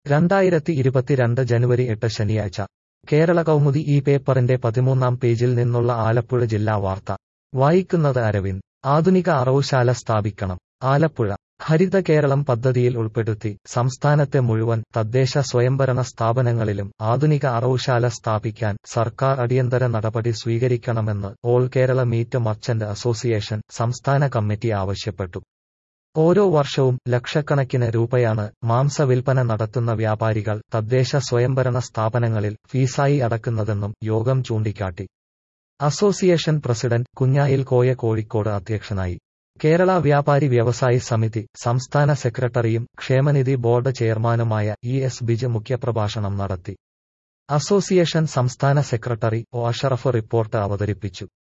രണ്ടായിരത്തി ഇരുപത്തിരണ്ട് ജനുവരി എട്ട് ശനിയാഴ്ച കേരള കൗമുദി ഈ പേപ്പറിന്റെ പതിമൂന്നാം പേജിൽ നിന്നുള്ള ആലപ്പുഴ ജില്ലാ വാർത്ത വായിക്കുന്നത് അരവിന്ദ് ആധുനിക അറവുശാല സ്ഥാപിക്കണം ആലപ്പുഴ ഹരിത കേരളം പദ്ധതിയിൽ ഉൾപ്പെടുത്തി സംസ്ഥാനത്തെ മുഴുവൻ തദ്ദേശ സ്വയംഭരണ സ്ഥാപനങ്ങളിലും ആധുനിക അറവുശാല സ്ഥാപിക്കാൻ സർക്കാർ അടിയന്തര നടപടി സ്വീകരിക്കണമെന്ന് all Kerala meat merchant association സംസ്ഥാന കമ്മിറ്റി ആവശ്യപ്പെട്ടു ഓരോ വർഷവും ലക്ഷക്കണക്കിന് രൂപയാണ് മാംസ വിൽപ്പന നടത്തുന്ന വ്യാപാരികൾ തദ്ദേശ സ്വയംഭരണ സ്ഥാപനങ്ങളിൽ ഫീസായി അടക്കുന്നതെന്നും യോഗം ചൂണ്ടിക്കാട്ടി അസോസിയേഷൻ പ്രസിഡന്റ് കുഞ്ഞായിൽ കോയ കോഴിക്കോട് അധ്യക്ഷനായി കേരള വ്യാപാരി വ്യവസായി സമിതി സംസ്ഥാന സെക്രട്ടറിയും ക്ഷേമനിധി ബോർഡ് ചെയർമാനുമായ ഇ എസ് ബിജ് മുഖ്യപ്രഭാഷണം നടത്തി അസോസിയേഷൻ സംസ്ഥാന സെക്രട്ടറി ഒ അഷറഫ് റിപ്പോർട്ട് അവതരിപ്പിച്ചു